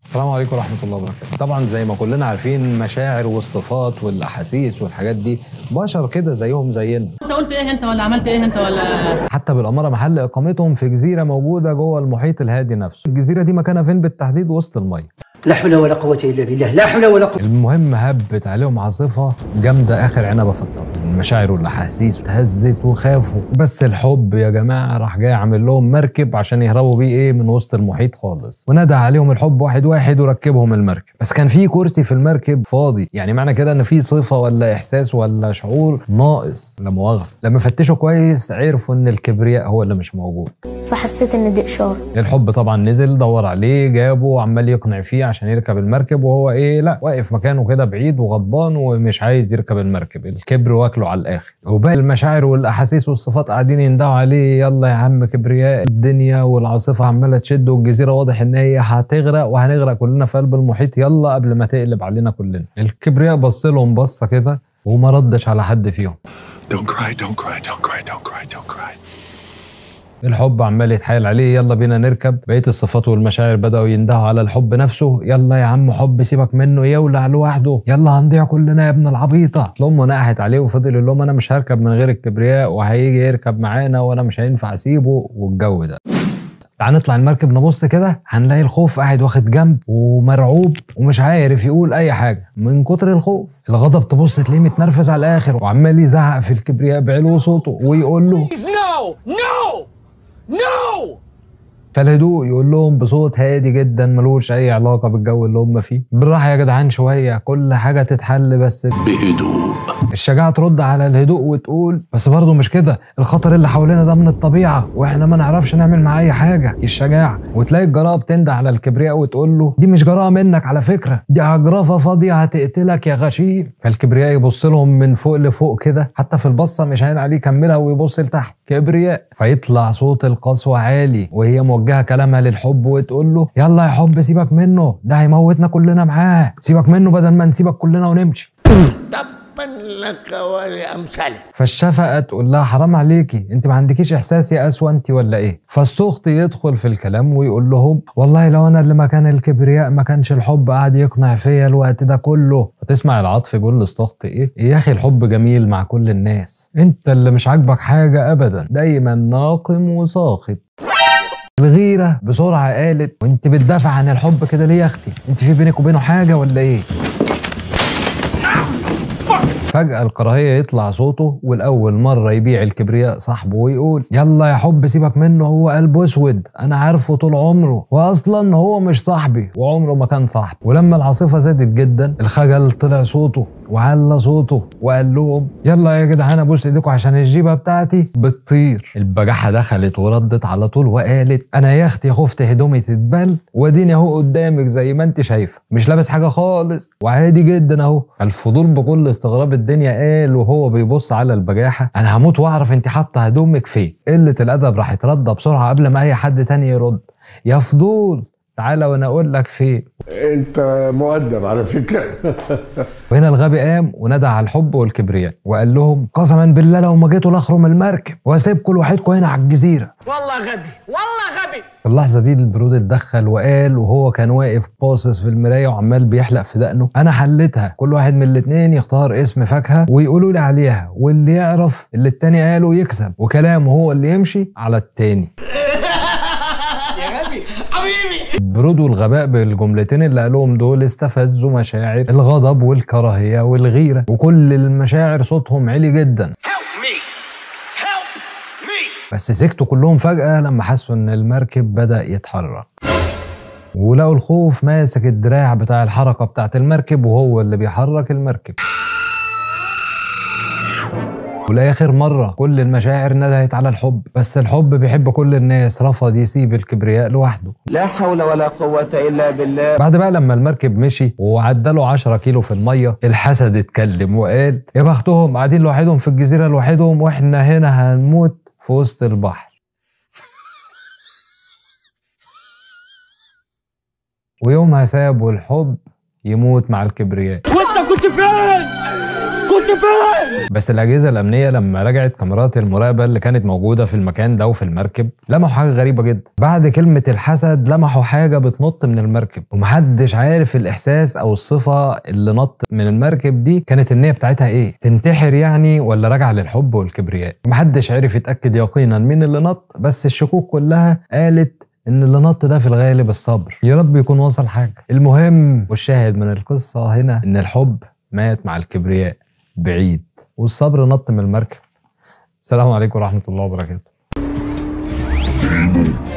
السلام عليكم ورحمة الله وبركاته طبعا زي ما كلنا عارفين المشاعر والصفات والأحاسيس والحاجات دي بشر كده زيهم زينا انت قلت ايه انت ولا عملت ايه انت ولا حتى بالأمارة محل إقامتهم في جزيرة موجودة جوه المحيط الهادي نفسه الجزيرة دي مكانها فين بالتحديد وسط المية لا حول ولا قوة إلا بالله لا حول ولا قوة المهم هبت عليهم عاصفة جامدة آخر عنبة في الطريق المشاعر والأحاسيس اتهزت وخافوا بس الحب يا جماعة راح جاي عامل لهم مركب عشان يهربوا بيه إيه من وسط المحيط خالص ونادى عليهم الحب واحد واحد وركبهم المركب بس كان في كرسي في المركب فاضي يعني معنى كده إن في صفة ولا إحساس ولا شعور ناقص لا مؤاخذة لما فتشوا كويس عرفوا إن الكبرياء هو اللي مش موجود فحسيت ان دي اشاره الحب طبعا نزل دور عليه جابه وعمال يقنع فيه عشان يركب المركب وهو ايه لا واقف مكانه كده بعيد وغضبان ومش عايز يركب المركب الكبر واكله على الاخر وباقي المشاعر والاحاسيس والصفات قاعدين يندهوا عليه يلا يا عم كبرياء الدنيا والعاصفه عماله تشد والجزيره واضح ان هي هتغرق وهنغرق كلنا في قلب المحيط يلا قبل ما تقلب علينا كلنا الكبرياء بص لهم بصه كده وما ردش على حد فيهم Don't cry, don't cry, don't cry, don't cry, don't cry. الحب عمال يتحايل عليه يلا بينا نركب بقيه الصفات والمشاعر بداوا يندهوا على الحب نفسه يلا يا عم حب سيبك منه يولع لوحده يلا هنضيع كلنا يا ابن العبيطه امه نقحت عليه وفضل يقول لهم انا مش هركب من غير الكبرياء وهيجي يركب معانا وانا مش هينفع اسيبه والجو ده تعال نطلع المركب نبص كده هنلاقي الخوف قاعد واخد جنب ومرعوب ومش عارف يقول اي حاجه من كتر الخوف الغضب تبص تلاقيه متنرفز على الاخر وعمال يزعق في الكبرياء بعلو صوته ويقول له No! No! No! فالهدوء يقول لهم بصوت هادي جدا ملوش اي علاقه بالجو اللي هم فيه بالراحه يا جدعان شويه كل حاجه تتحل بس بهدوء الشجاعه ترد على الهدوء وتقول بس برضه مش كده الخطر اللي حوالينا ده من الطبيعه واحنا ما نعرفش نعمل معاه اي حاجه دي الشجاعه وتلاقي الجراءه بتندى على الكبرياء وتقول له دي مش جراءه منك على فكره دي عجرفه فاضيه هتقتلك يا غشيم فالكبرياء يبص لهم من فوق لفوق كده حتى في البصه مش هين عليه يكملها ويبص لتحت كبرياء فيطلع صوت القسوه عالي وهي موجهه كلامها للحب وتقول له يلا يا حب سيبك منه ده هيموتنا كلنا معاه سيبك منه بدل ما نسيبك كلنا ونمشي تبا لك ولأمثالك فالشفقة تقول لها حرام عليكي انت ما عندكيش احساس يا اسوى انت ولا ايه فالسخط يدخل في الكلام ويقول لهم والله لو انا اللي مكان الكبرياء ما كانش الحب قاعد يقنع فيا الوقت ده كله فتسمع العطف بيقول للسخط ايه يا اخي الحب جميل مع كل الناس انت اللي مش عاجبك حاجة ابدا دايما ناقم وساخط الغيرة بسرعة قالت وانت بتدافع عن الحب كده ليه يا اختي انت في بينك وبينه حاجة ولا ايه فجأة الكراهية يطلع صوته والأول مرة يبيع الكبرياء صاحبه ويقول يلا يا حب سيبك منه هو قلبه أسود أنا عارفه طول عمره وأصلا هو مش صاحبي وعمره ما كان صاحبي ولما العاصفة زادت جدا الخجل طلع صوته وعلى صوته وقال لهم يلا يا جدعان ابوس ايديكم عشان الجيبه بتاعتي بتطير البجاحه دخلت وردت على طول وقالت انا يا اختي خفت هدومي تتبل واديني اهو قدامك زي ما انت شايفه مش لابس حاجه خالص وعادي جدا اهو الفضول بكل استغراب الدنيا قال وهو بيبص على البجاحه انا هموت واعرف انت حاطه هدومك فين قله الادب راحت رده بسرعه قبل ما اي حد تاني يرد يا فضول تعالى وانا اقول لك فين انت مؤدب على فكره وهنا الغبي قام ونادى على الحب والكبرياء وقال لهم قسما بالله لو ما جيتوا لاخرم المركب واسيبكم لوحدكم هنا على الجزيره والله غبي والله غبي في اللحظه دي البرود اتدخل وقال وهو كان واقف باصص في المرايه وعمال بيحلق في دقنه انا حلتها كل واحد من الاتنين يختار اسم فاكهه ويقولوا لي عليها واللي يعرف اللي التاني قاله يكسب وكلامه هو اللي يمشي على التاني البرود والغباء بالجملتين اللي قالهم دول استفزوا مشاعر الغضب والكراهيه والغيره وكل المشاعر صوتهم عالي جدا Help me! Help me! بس سكتوا كلهم فجأة لما حسوا إن المركب بدأ يتحرك ولقوا الخوف ماسك الدراع بتاع الحركة بتاعة المركب وهو اللي بيحرك المركب ولآخر مرة كل المشاعر ندهت على الحب بس الحب بيحب كل الناس رفض يسيب الكبرياء لوحده لا حول ولا قوة إلا بالله بعد بقى لما المركب مشي وعدى له 10 كيلو في المية الحسد اتكلم وقال يا بختهم قاعدين لوحدهم في الجزيرة لوحدهم واحنا هنا هنموت في وسط البحر ويومها سابوا الحب يموت مع الكبرياء وانت كنت فين؟ كنت فين بس الأجهزة الأمنية لما رجعت كاميرات المراقبة اللي كانت موجودة في المكان ده وفي المركب لمحوا حاجة غريبة جدا بعد كلمة الحسد لمحوا حاجة بتنط من المركب ومحدش عارف الإحساس أو الصفة اللي نط من المركب دي كانت النية بتاعتها إيه تنتحر يعني ولا راجعة للحب والكبرياء محدش عارف يتأكد يقينا مين اللي نط بس الشكوك كلها قالت ان اللي نط ده في الغالب الصبر يا رب يكون وصل حاجه المهم والشاهد من القصه هنا ان الحب مات مع الكبرياء بعيد والصبر نط من المركب السلام عليكم ورحمه الله وبركاته